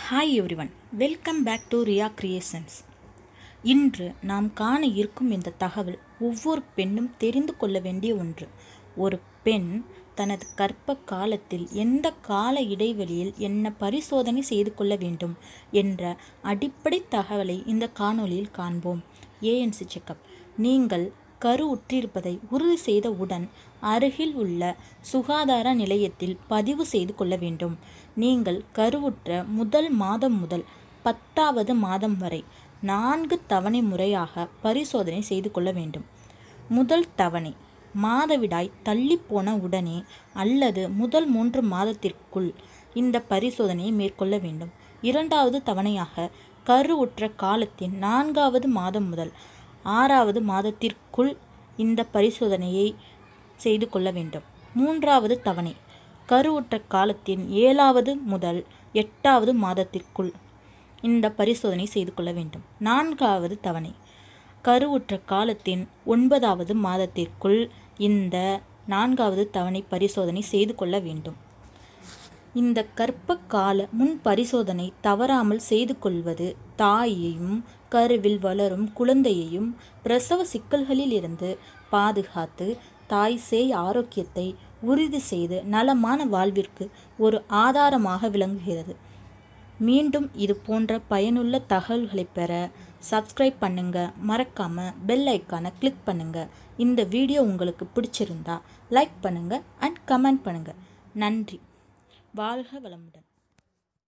hi everyone welcome back to Riya creations இன்று நாம் காண இருக்கும் இந்த தகவல் ஒவ்வொரு பெண்ணும் தெரிந்து கொள்ள வேண்டிய ஒன்று ஒரு பெண் தனது கற்ப காலத்தில் எந்த கால இடைவெளியில் என்ன பரிசோதனை செய்து கொள்ள வேண்டும் என்ற அடிப்படை தகவலை இந்த காணொளியில் காண்போம் ஏஎன்சி செக்கப் நீங்கள் கரு உற்றிருப்பதை உறுதி செய்தவுடன் அருகில் உள்ள சுகாதார நிலையத்தில் பதிவு செய்து கொள்ள வேண்டும் நீங்கள் கருவுற்ற முதல் மாதம் முதல் பத்தாவது மாதம் வரை நான்கு தவணை முறையாக பரிசோதனை செய்து கொள்ள வேண்டும் முதல் தவணை மாதவிடாய் தள்ளிப்போன உடனே அல்லது முதல் மூன்று மாதத்திற்குள் இந்த பரிசோதனையை மேற்கொள்ள வேண்டும் இரண்டாவது தவணையாக கரு உற்ற காலத்தின் நான்காவது மாதம் முதல் ஆறாவது மாதத்திற்குள் இந்த பரிசோதனையை செய்து கொள்ள வேண்டும் மூன்றாவது தவணை கருவுற்ற காலத்தின் ஏழாவது முதல் எட்டாவது மாதத்திற்குள் இந்த பரிசோதனை செய்து கொள்ள வேண்டும் நான்காவது தவணை கருவுற்ற காலத்தின் ஒன்பதாவது மாதத்திற்குள் இந்த நான்காவது தவணை பரிசோதனை செய்து கொள்ள வேண்டும் இந்த கர்ப்ப கால முன் பரிசோதனை தவறாமல் செய்து கொள்வது தாயையும் கருவில் வளரும் குழந்தையையும் பிரசவ சிக்கல்களில் இருந்து பாதுகாத்து தாய் சேய் ஆரோக்கியத்தை உறுதி செய்து நலமான வாழ்விற்கு ஒரு ஆதாரமாக விளங்குகிறது மீண்டும் இது போன்ற பயனுள்ள தகவல்களை பெற சப்ஸ்கிரைப் பண்ணுங்க மறக்காம பெல் ஐக்கானை கிளிக் பண்ணுங்க இந்த வீடியோ உங்களுக்கு பிடிச்சிருந்தா லைக் பண்ணுங்க அண்ட் கமெண்ட் பண்ணுங்க நன்றி வாழ்க வளமுடன்